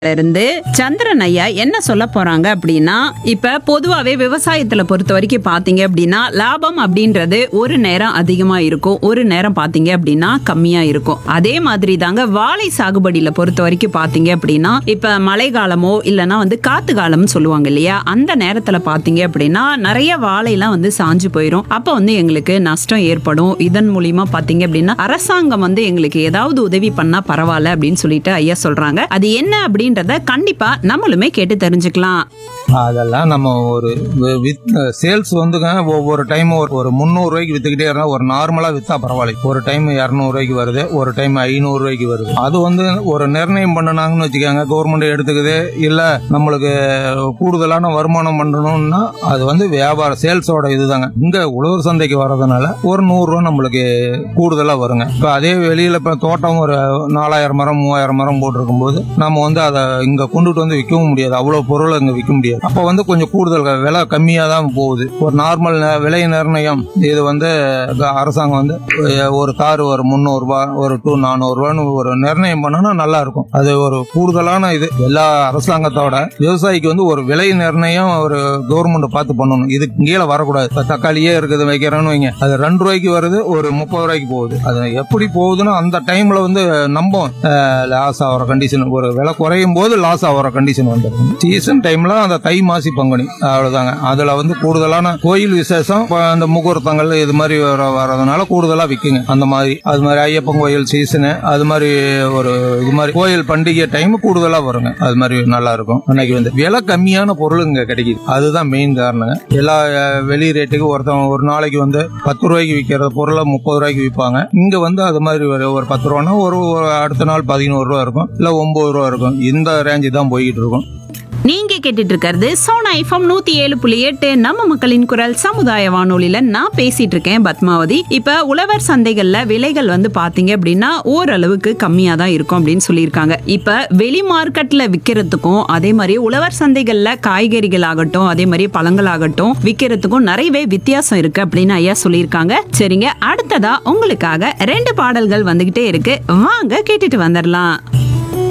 இருந்து சந்திரன் ஐயா என்ன சொல்ல போறாங்க அப்படின்னா இப்ப பொதுவாவே விவசாயத்துல பொறுத்த வரைக்கும் பாத்தீங்க அப்படின்னா லாபம் அப்படின்றது ஒரு நேரம் அதிகமா இருக்கும் ஒரு நேரம் பாத்தீங்க அப்படின்னா கம்மியா இருக்கும் அதே மாதிரி தாங்க வாழை சாகுபடியில பொறுத்த வரைக்கும் பாத்தீங்க அப்படின்னா இப்ப மழை காலமோ இல்லைன்னா வந்து காத்து காலம்னு சொல்லுவாங்க இல்லையா அந்த நேரத்துல பாத்தீங்க அப்படின்னா நிறைய வாழைலாம் வந்து சாஞ்சு போயிடும் அப்ப வந்து எங்களுக்கு நஷ்டம் ஏற்படும் இதன் மூலியமா பாத்தீங்க அப்படின்னா அரசாங்கம் வந்து எங்களுக்கு ஏதாவது உதவி பண்ணா பரவாயில்ல அப்படின்னு சொல்லிட்டு ஐயா சொல்றாங்க அது என்ன அப்படின்றத கண்டிப்பா நம்மளுமே கேட்டு தெரிஞ்சுக்கலாம் அதெல்லாம் நம்ம ஒரு சேல்ஸ் வந்துங்க ஒவ்வொரு டைம் ஒரு ஒரு முந்நூறு ரூபாய்க்கு வித்துக்கிட்டே இருந்தா ஒரு நார்மலா வித்தா பரவாயில்ல ஒரு டைம் இரநூறு ரூபாய்க்கு வருது ஒரு டைம் ஐநூறு ரூபாய்க்கு வருது அது வந்து ஒரு நிர்ணயம் பண்ணுனாங்கன்னு வச்சுக்கோங்க கவர்மெண்ட் எடுத்துக்குது இல்ல நம்மளுக்கு கூடுதலான வருமானம் பண்ணணும்னா அது வந்து வியாபார சேல்ஸோட இதுதாங்க இங்க உழவர் சந்தைக்கு வர்றதுனால ஒரு நூறு ரூபா நம்மளுக்கு கூடுதலா வருங்க இப்ப அதே வெளியில இப்ப தோட்டம் ஒரு நாலாயிரம் மரம் மூவாயிரம் மரம் போட்டிருக்கும் போது நம்ம வந்து அதை இங்க கொண்டுட்டு வந்து விற்கவும் முடியாது அவ்வளவு பொருள் இங்க விற்க முடியாது அப்ப வந்து கொஞ்சம் கூடுதல் க- விலை கம்மியா தான் போகுது ஒரு நார்மல் ந- விலை நிர்ணயம் இது வந்து க- அரசாங்கம் வந்து அஹ், ஒரு தார் ஒரு முந்நூறு ரூபாய் ஒரு டூ நானூறு ரூபான்னு ஒரு நிர்ணயம் பண்ணனா நல்லா இருக்கும் அது ஒரு கூடுதலான இது எல்லா அரசாங்கத்தோட விவசாயிக்கு வந்து ஒரு விலை நிர்ணயம் ஒரு கவர்மெண்ட் பார்த்து பண்ணணும் இதுக்கு கீழே வரக்கூடாது இப்ப தக்காளியே இருக்குது வைக்கிறோன்னு வைங்க அது ரெண்டு ரூபாய்க்கு வருது ஒரு முப்பது ரூபாய்க்கு போகுது அது எப்படி போகுதுன்னா அந்த டைம்ல வந்து நம்ம லாஸ் ஆகிற கண்டிஷன் ஒரு விலை குறையும் போது லாஸ் ஆகிற கண்டிஷன் வந்துடும் சீசன் டைம்ல அந்த தை மாசி பங்குனி அவ்வளவுதாங்க அதுல வந்து கூடுதலான கோயில் விசேஷம் இப்ப அந்த முகூர்த்தங்கள் இது மாதிரி வர- வர்றதுனால கூடுதலா விக்குங்க அந்த மாதிரி அது மாதிரி ஐயப்பன் கோயில் சீசனு அது மாதிரி ஒரு இது மாதிரி கோயில் பண்டிகை டைம் கூடுதலா வருங்க அது மாதிரி நல்லா இருக்கும் அன்னைக்கு வந்து விலை கம்மியான பொருள் இங்க கிடைக்குது அதுதான் மெயின் காரணம் எல்லா அஹ், வெளி ரேட்டுக்கு ஒருத்தவங்க ஒரு நாளைக்கு வந்து பத்து ரூபாய்க்கு விற்கிற பொருளை முப்பது ரூபாய்க்கு விற்பாங்க இங்க வந்து அது மாதிரி ஒரு ஒரு பத்து ரூபானா ஒரு ஒரு அடுத்த நாள் பதினோரு ரூபா இருக்கும் இல்ல ஒன்பது ரூபா இருக்கும் இந்த ரேஞ்சு தான் போய்கிட்டு இருக்கும் நீங்க கேட்டுட்டு இருக்கிறது சோனா எஃப்எம் நூத்தி ஏழு புள்ளி எட்டு நம்ம மக்களின் குரல் சமுதாய வானொலியில நான் பேசிட்டு இருக்கேன் பத்மாவதி இப்ப உழவர் சந்தைகள்ல விலைகள் வந்து பாத்தீங்க அப்படின்னா ஓரளவுக்கு கம்மியா தான் இருக்கும் அப்படின்னு சொல்லியிருக்காங்க இப்ப வெளி மார்க்கெட்ல விக்கிறதுக்கும் அதே மாதிரி உழவர் சந்தைகள்ல காய்கறிகள் ஆகட்டும் அதே மாதிரி பழங்கள் ஆகட்டும் விக்கிறதுக்கும் நிறையவே வித்தியாசம் இருக்கு அப்படின்னு ஐயா சொல்லியிருக்காங்க சரிங்க அடுத்ததா உங்களுக்காக ரெண்டு பாடல்கள் வந்துகிட்டே இருக்கு வாங்க கேட்டுட்டு வந்துடலாம்